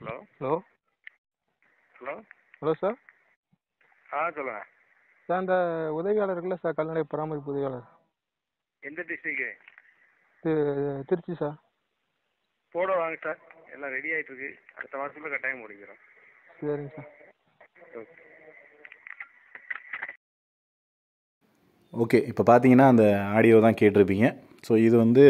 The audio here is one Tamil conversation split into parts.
hello hello hello hello sir ஆ சொல்லுங்கள் சார் அந்த உதவியாளர் இருக்குல்ல சார் கால்நடை பராமரிப்பு உதவியாளர் எந்த டிஸ்ட்ரிக்கு திரு திருச்சி சார் போட வாங்க சார் எல்லாம் ரெடி ஆகிட்டு இருக்கு அடுத்த மாதத்துல கட்டாயம் முடிக்கிறோம் சரிங்க சார் ஓகே ஓகே இப்போ பார்த்தீங்கன்னா அந்த ஆடியோ தான் கேட்டிருப்பீங்க ஸோ இது வந்து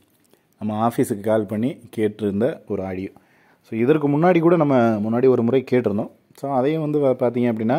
நம்ம ஆஃபீஸுக்கு கால் பண்ணி கேட்டிருந்த ஒரு ஆடியோ ஸோ இதற்கு முன்னாடி கூட நம்ம முன்னாடி ஒரு முறை கேட்டிருந்தோம் ஸோ அதையும் வந்து பா- பார்த்தீங்க அப்படின்னா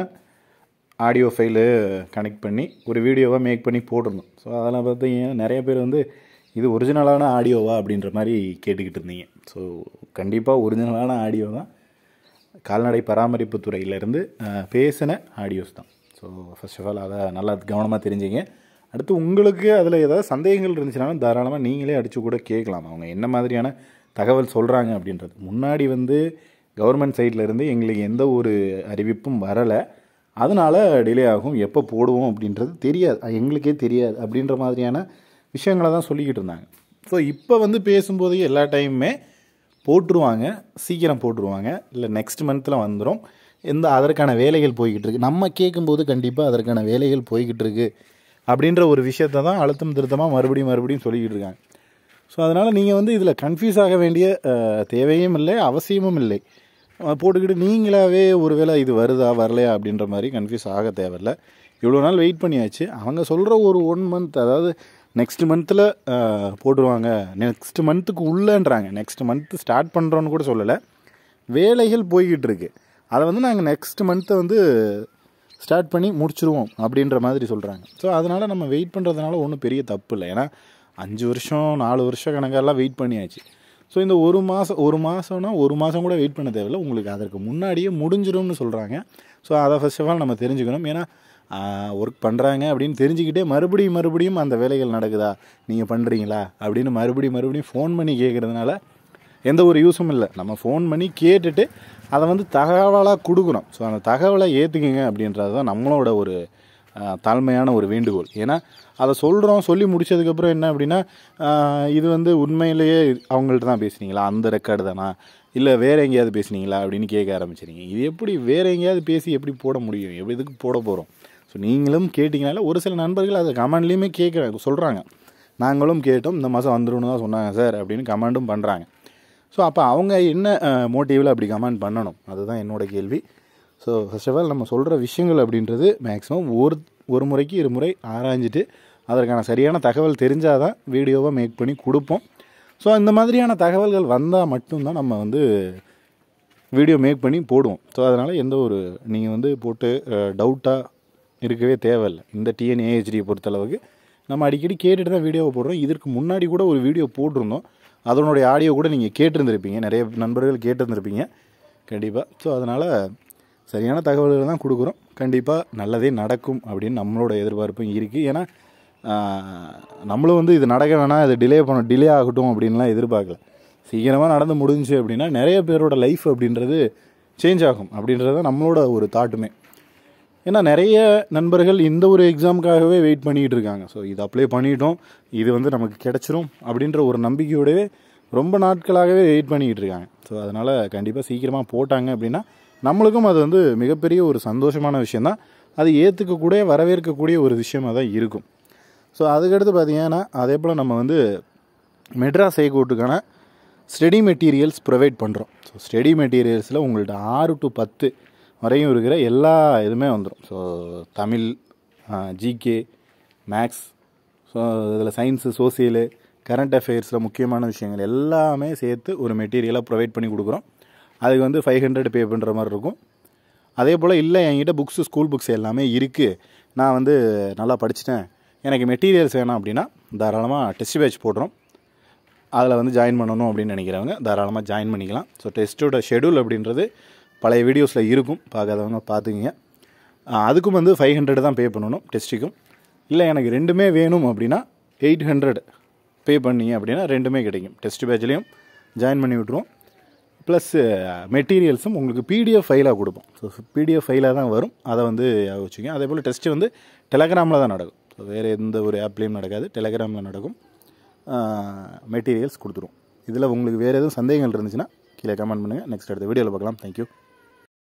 ஆடியோ ஃபைலு கனெக்ட் பண்ணி ஒரு வீடியோவாக மேக் பண்ணி போட்டிருந்தோம் ஸோ அதெல்லாம் பார்த்தீங்கன்னா நிறைய பேர் வந்து இது ஒரிஜினலான ஆடியோவா அப்படின்ற மாதிரி கேட்டுக்கிட்டு இருந்தீங்க ஸோ கண்டிப்பாக ஒரிஜினலான ஆடியோ தான் கால்நடை பராமரிப்பு துறையிலேருந்து பேசின ஆடியோஸ் தான் ஸோ ஃபர்ஸ்ட் ஆஃப் ஆல் அதை நல்லா கவனமாக தெரிஞ்சுங்க அடுத்து உங்களுக்கு அதில் ஏதாவது சந்தேகங்கள் இருந்துச்சுனாலும் தாராளமாக நீங்களே அடித்து கூட கேட்கலாம் அவங்க என்ன மாதிரியான தகவல் சொல்கிறாங்க அப்படின்றது முன்னாடி வந்து கவர்மெண்ட் சைட்லேருந்து எங்களுக்கு எந்த ஒரு அறிவிப்பும் வரலை அதனால் டிலே ஆகும் எப்போ போடுவோம் அப்படின்றது தெரியாது அது எங்களுக்கே தெரியாது அப்படின்ற மாதிரியான விஷயங்களை தான் சொல்லிக்கிட்டு இருந்தாங்க ஸோ இப்போ வந்து பேசும்போது எல்லா டைமுமே போட்டுருவாங்க சீக்கிரம் போட்டுருவாங்க இல்லை நெக்ஸ்ட் மந்தில் வந்துடும் எந்த அதற்கான வேலைகள் போய்கிட்டு இருக்கு நம்ம கேட்கும்போது கண்டிப்பாக அதற்கான வேலைகள் போய்கிட்டு இருக்கு அப்படின்ற ஒரு விஷயத்தை தான் அழுத்தம் திருத்தமாக மறுபடியும் மறுபடியும் சொல்லிக்கிட்டு இருக்காங்க ஸோ அதனால் நீங்கள் வந்து இதில் கன்ஃபியூஸ் ஆக வேண்டிய அஹ், தேவையும் இல்லை அவசியமும் இல்லை அஹ், போட்டுக்கிட்டு நீங்களாவே ஒருவேளை இது வருதா வரலையா அப்படின்ற மாதிரி கன்ஃபியூஸ் ஆக தேவையில்ல இவ்வளோ நாள் வெயிட் பண்ணியாச்சு அவங்க சொல்கிற ஒரு ஒன் மந்த் அதாவது நெக்ஸ்ட் மந்தில் போட்டுருவாங்க நெக்ஸ்ட் மந்த்துக்கு உள்ளேன்றாங்க நெக்ஸ்ட் மந்த் ஸ்டார்ட் பண்ணுறோன்னு கூட சொல்லலை வேலைகள் போய்கிட்டு இருக்கு அதை வந்து நாங்கள் நெக்ஸ்ட் மந்த்தை வந்து ஸ்டார்ட் பண்ணி முடிச்சிருவோம் அப்படின்ற மாதிரி சொல்கிறாங்க ஸோ அதனால் நம்ம வெயிட் பண்ணுறதுனால ஒன்றும் பெரிய தப்பு இல்லை ஏன்னா அஞ்சு வருஷம் நாலு வருஷம் கணக்கெல்லாம் வெயிட் பண்ணியாச்சு ஸோ இந்த ஒரு மாதம் ஒரு மாதம்னா ஒரு மாதம் கூட வெயிட் பண்ண தேவையில்ல உங்களுக்கு அதற்கு முன்னாடியே முடிஞ்சிரும்னு சொல்கிறாங்க ஸோ அதை ஃபர்ஸ்ட் ஆஃப் ஆல் நம்ம தெரிஞ்சுக்கணும் ஏன்னா ஒர்க் பண்ணுறாங்க அப்படின்னு தெரிஞ்சுக்கிட்டே மறுபடியும் மறுபடியும் அந்த வேலைகள் நடக்குதா நீங்கள் பண்ணுறீங்களா அப்படின்னு மறுபடியும் மறுபடியும் ஃபோன் பண்ணி கேட்குறதுனால எந்த ஒரு யூஸும் இல்லை நம்ம ஃபோன் பண்ணி கேட்டுட்டு அதை வந்து தகவலாக கொடுக்குறோம் ஸோ அந்த தகவலை ஏற்றுக்குங்க அப்படின்றது தான் நம்மளோட ஒரு ஆஹ், தாழ்மையான ஒரு வேண்டுகோள் ஏன்னா அதை சொல்கிறோம் சொல்லி முடிச்சதுக்கப்புறம் என்ன அப்படின்னா ஆஹ், இது வந்து உண்மையிலேயே அவங்கள்ட்ட தான் பேசுனீங்களா அந்த ரெக்கார்டு தானா இல்லை வேறு எங்கேயாவது பேசுனீங்களா அப்படின்னு கேட்க ஆரம்பிச்சிருங்க இது எப்படி வேறு எங்கேயாவது பேசி எப்படி போட முடியும் எப்படி இதுக்கு போட போகிறோம் ஸோ நீங்களும் கேட்டிங்கனால ஒரு சில நண்பர்கள் அதை கமெண்ட்லேயுமே கேட்குறாங்க சொல்கிறாங்க நாங்களும் கேட்டோம் இந்த மாதம் வந்துருன்னு தான் சொன்னாங்க சார் அப்படின்னு கமெண்ட்டும் பண்ணுறாங்க ஸோ அப்போ அவங்க என்ன மோட்டிவில் அப்படி கமெண்ட் பண்ணணும் அதுதான் என்னோட கேள்வி ஸோ ஃபர்ஸ்ட் ஆஃப் ஆல் நம்ம சொல்கிற விஷயங்கள் அப்படின்றது மேக்ஸிமம் ஒரு ஒரு முறைக்கு இரு முறை ஆராய்ஞ்சிட்டு அதற்கான சரியான தகவல் தெரிஞ்சால் தான் வீடியோவை மேக் பண்ணி கொடுப்போம் ஸோ இந்த மாதிரியான தகவல்கள் வந்தால் மட்டும்தான் நம்ம வந்து வீடியோ மேக் பண்ணி போடுவோம் ஸோ அதனால் எந்த ஒரு நீங்கள் வந்து போட்டு டவுட்டாக இருக்கவே தேவையில்லை இந்த டிஎன்ஏஹெச்டியை பொறுத்தளவுக்கு நம்ம அடிக்கடி கேட்டுட்டு தான் வீடியோவை போடுறோம் இதற்கு முன்னாடி கூட ஒரு வீடியோ போட்டிருந்தோம் அதனுடைய ஆடியோ கூட நீங்கள் கேட்டிருந்திருப்பீங்க நிறைய நண்பர்கள் கேட்டிருந்திருப்பீங்க கண்டிப்பாக ஸோ அதனால் சரியான தகவல்கள் தான் கொடுக்குறோம் கண்டிப்பாக நல்லதே நடக்கும் அப்படின்னு நம்மளோட எதிர்பார்ப்பும் இருக்குது ஏன்னா ஆஹ், நம்மளும் வந்து இது நடக்க வேணாம் இது டிலே பண்ண டிலே ஆகட்டும் அப்படின்லாம் எதிர்பார்க்கல சீக்கிரமாக நடந்து முடிஞ்சுச்சு அப்படின்னா நிறைய பேரோட லைஃப் அப்படின்றது சேஞ்ச் ஆகும் அப்படின்றது தான் நம்மளோட ஒரு தாட்டுமே ஏன்னா நிறைய நண்பர்கள் இந்த ஒரு எக்ஸாமுக்காகவே வெயிட் பண்ணிகிட்டு இருக்காங்க ஸோ இது அப்ளை பண்ணிட்டோம் இது வந்து நமக்கு கிடைச்சிரும் அப்படின்ற ஒரு நம்பிக்கையோடவே ரொம்ப நாட்களாகவே வெயிட் பண்ணிக்கிட்டு இருக்காங்க ஸோ அதனால் கண்டிப்பாக சீக்கிரமாக போட்டாங்க அப்படின்னா நம்மளுக்கும் அது வந்து மிகப்பெரிய ஒரு சந்தோஷமான விஷயந்தான் அது ஏற்றுக்கக்கூடிய வரவேற்கக்கூடிய ஒரு விஷயமாக தான் இருக்கும் ஸோ அதுக்கடுத்து பார்த்தீங்கன்னா அதே போல் நம்ம வந்து மெட்ராஸ் ஹைகோர்ட்டுக்கான ஸ்டடி மெட்டீரியல்ஸ் ப்ரொவைட் பண்ணுறோம் ஸோ ஸ்டடி மெட்டீரியல்ஸில் உங்கள்ட்ட ஆறு டு பத்து வரையும் இருக்கிற எல்லா இதுவுமே வந்துடும் so Tamil GK maths so இதில் சயின்ஸு சோசியலு கரண்ட் அஃபேர்ஸில் முக்கியமான விஷயங்கள் எல்லாமே சேர்த்து ஒரு மெட்டீரியலாக ப்ரொவைட் பண்ணி கொடுக்குறோம் அதுக்கு வந்து ஃபைவ் ஹண்ட்ரட் பே பண்ணுற மாதிரி இருக்கும் அதே போல் இல்லை என்கிட்ட புக்ஸு ஸ்கூல் புக்ஸ் எல்லாமே இருக்குது நான் வந்து நல்லா படிச்சிட்டேன் எனக்கு மெட்டீரியல்ஸ் வேணாம் அப்படின்னா தாராளமாக டெஸ்ட் பேட்ச் போடுறோம் அதில் வந்து ஜாயின் பண்ணணும் அப்படின்னு நினைக்கிறவங்க தாராளமாக ஜாயின் பண்ணிக்கலாம் ஸோ டெஸ்ட்டோட ஷெடியூல் அப்படின்றது பழைய வீடியோஸில் இருக்கும் பார்க்காதவங்க பார்த்துக்கிங்க ஆஹ் அதுக்கும் வந்து ஃபைவ் ஹண்ட்ரட் தான் பே பண்ணணும் டெஸ்ட்டுக்கும் இல்லை எனக்கு ரெண்டுமே வேணும் அப்படின்னா எயிட் ஹண்ட்ரட் பே பண்ணீங்க அப்படின்னா ரெண்டுமே கிடைக்கும் டெஸ்ட் பேட்ச்லேயும் ஜாயின் பண்ணி விட்ருவோம் ப்ளஸ் மெட்டீரியல்ஸும் உங்களுக்கு பிடிஎஃப் ஃபைலாக கொடுப்போம் ஸோ பிடிஎஃப் ஃபைலாக தான் வரும் அதை வந்து வச்சுங்க அதே போல் டெஸ்ட்டு வந்து டெலகிராமில் தான் நடக்கும் ஸோ வேறு எந்த ஒரு ஆப்லேயும் நடக்காது டெலகிராமில் நடக்கும் மெட்டீரியல்ஸ் கொடுத்துருவோம் இதில் உங்களுக்கு வேறு எதுவும் சந்தேகங்கள் இருந்துச்சுன்னா கீழே கமெண்ட் பண்ணுங்கள் நெக்ஸ்ட் அடுத்த வீடியோவில் பார்க்கலாம் தேங்க்யூ